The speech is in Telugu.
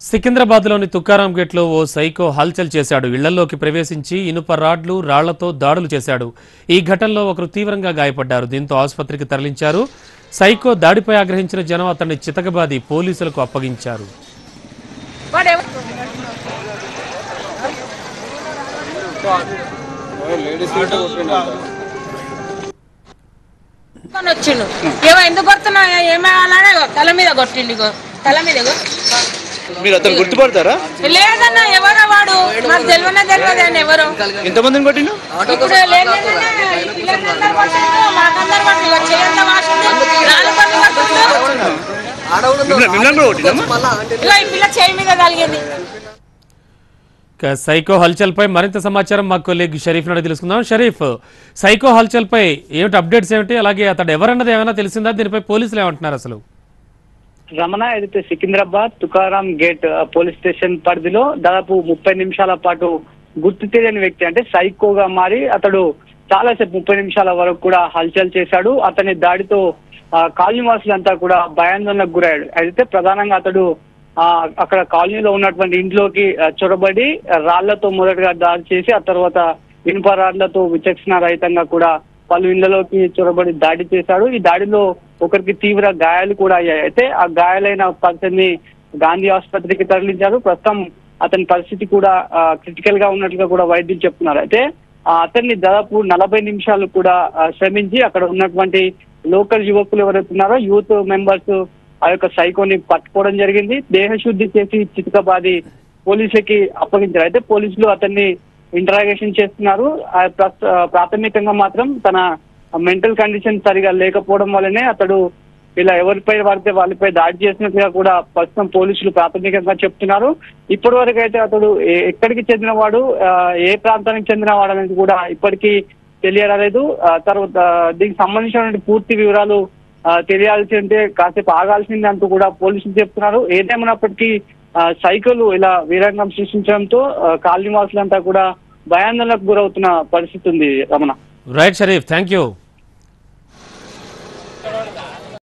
సికింద్రాబాద్లోని తుకారాం గేట్లో ఓ సైకో హల్చల్ చేశాడు ఇళ్లలోకి ప్రవేశించి ఇనుప రాడ్లు రాళ్లతో దాడులు చేశాడు ఈ ఘటనలో ఒకరు తీవ్రంగా గాయపడ్డారు దీంతో ఆసుపత్రికి తరలించారు సైకో దాడిపై ఆగ్రహించిన జనం అతన్ని చితకబాది పోలీసులకు అప్పగించారు కొని వచ్చిండు ఏమో ఎందుకు కొడుతున్నా ఏమేయాలనే తల మీద కొట్టిండు ఇగో తల మీద ఇగో మీరు అతను గుర్తుపడతారా లేదన్నా ఎవరో వాడు నాకు తెలియనే తెలియదు ఆయన ఎవరు ఎంతమందిని కొట్టిండు ఇప్పుడు లేదన్నా ఈ పిల్లలందరూ కొట్టిండు మాకందరూ కొట్టిండు ఇగో చేయంతా వాసిండు నాలుగు పనులు కొట్టిండు మిమ్మల్ని మిమ్మల్ని కూడా కొట్టిందమ్మా ఇగో ఈ పిల్ల చేయి మీద కలిగింది ఇక సైకో హల్చల్ పై మరింత సమాచారం మా కొలీగ్ షరీఫ్ నాడు తెలుసుకుందాం షరీఫ్ సైకో హల్చల్ పై ఏమిటి అప్డేట్స్ ఏమిటి అలాగే అతడు ఎవరన్నది ఏమైనా తెలిసిందా దీనిపై పోలీసులు ఏమంటున్నారు అసలు రమణ ఏదైతే సికింద్రాబాద్ తుకారాం గేట్ ఆ, పోలీస్ స్టేషన్ పరిధిలో దాదాపు ముప్పై నిమిషాల పాటు గుర్తు తెలియని వ్యక్తి అంటే సైకోగా మారి అతడు చాలాసేపు ముప్పై నిమిషాల వరకు కూడా హల్చల్ చేశాడు అతని దాడితో ఆ, కాలనీ వాసులంతా కూడా భయాందోళనకు గురయ్యాడు అయితే ప్రధానంగా అతడు ఆ అక్కడ కాలనీలో ఉన్నటువంటి ఇంట్లోకి ఆ, చొరబడి ఆ, రాళ్లతో మొదటగా దాడి చేసి ఆ తర్వాత ఇనుప రాళ్లతో విచక్షణ రహితంగా కూడా పలు ఇళ్లలోకి చొరబడి దాడి చేశాడు ఈ దాడిలో ఒకరికి తీవ్ర గాయాలు కూడా అయ్యాయి అయితే ఆ గాయాలైన పర్సన్ ని గాంధీ ఆసుపత్రికి తరలించారు ప్రస్తుతం అతని పరిస్థితి కూడా క్రిటికల్ గా ఉన్నట్లుగా కూడా వైద్యులు చెప్తున్నారు అయితే ఆ, అతన్ని దాదాపు నలభై నిమిషాలు కూడా ఆ, శ్రమించి అక్కడ ఉన్నటువంటి లోకల్ యువకులు ఎవరైతే ఉన్నారో యూత్ మెంబర్స్ ఆ యొక్క సైకోని పట్టుకోవడం జరిగింది దేహశుద్ధి చేసి చితకబాది పోలీసులకి అప్పగించారు అయితే పోలీసులు అతన్ని ఇంటరాగేషన్ చేస్తున్నారు ఆ ప్రస్- ఆ ప్రాథమికంగా మాత్రం తన మెంటల్ కండిషన్ సరిగా లేకపోవడం వల్లనే అతడు ఇలా ఎవరిపై పడితే వాళ్ళపై దాడి చేసినట్టుగా కూడా ప్రస్తుతం పోలీసులు ప్రాథమికంగా చెప్తున్నారు ఇప్పటి వరకు అయితే అతడు ఏ- ఎక్కడికి చెందినవాడు ఆ, ఏ ప్రాంతానికి చెందినవాడు అనేది కూడా ఇప్పటికీ తెలియరాలేదు ఆ, తర్వాత ఆ, దీనికి సంబంధించినటువంటి పూర్తి వివరాలు ఆ, తెలియాల్సి ఉంటే కాసేపు ఆగాల్సింది అంటూ కూడా పోలీసులు చెప్తున్నారు ఏదేమైనప్పటికీ ఆ, సైకిల్ ఇలా వీరంగం సృష్టించడంతో ఆ, కాలనీ వాసులంతా కూడా భయాందోళనకు గురవుతున్న పరిస్థితి ఉంది Ramana right Sharif thank you